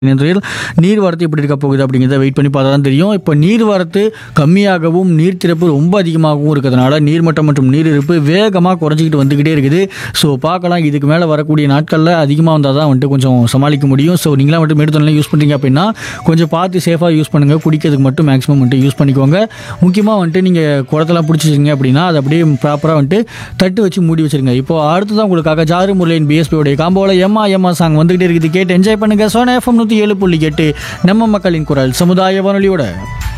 நிலையில் நீர்வரத்து எப்படி இருக்க போகுது அப்படிங்கிறத வெயிட் பண்ணி பார்த்தா தான் தெரியும் இப்போ நீர்வரத்து கம்மியாகவும் நீர்த்திறப்பு ரொம்ப அதிகமாகவும் இருக்கிறதுனால நீர்மட்டம் மற்றும் நீரிருப்பு வேகமாக குறைஞ்சிக்கிட்டு வந்துக்கிட்டே இருக்குது ஸோ பார்க்கலாம் இதுக்கு மேலே வரக்கூடிய நாட்களில் அதிகமாக வந்தால் தான் வந்துட்டு கொஞ்சம் சமாளிக்க முடியும் ஸோ நீங்களாம் வந்துட்டு மேடுதல்லாம் யூஸ் பண்ணுறீங்க அப்படின்னா கொஞ்சம் பார்த்து சேஃபாக யூஸ் பண்ணுங்கள் குடிக்கிறதுக்கு மட்டும் மேக்ஸிமம் வந்துட்டு யூஸ் பண்ணிக்கோங்க முக்கியமாக வந்துட்டு நீங்கள் குடத்தெல்லாம் பிடிச்சிச்சிங்க அப்படின்னா அதை அப்படியே ப்ராப்பராக வந்துட்டு தட்டு வச்சு மூடி வச்சிருங்க இப்போ அடுத்ததான் உங்களுக்காக ஜாரு முரளியின் பிஎஸ்பியோடைய காம்போவில் எம்மா எம்மா சாங் வந்துகிட்டே இருக்குது கேட்டு என்ஜாய் பண்ணுங்க சோனா எஃப்எம் நூற்றி ஏழு புள்ளி எட்டு நம்ம மக்களின் குரல் சமுதாய வானொலியோட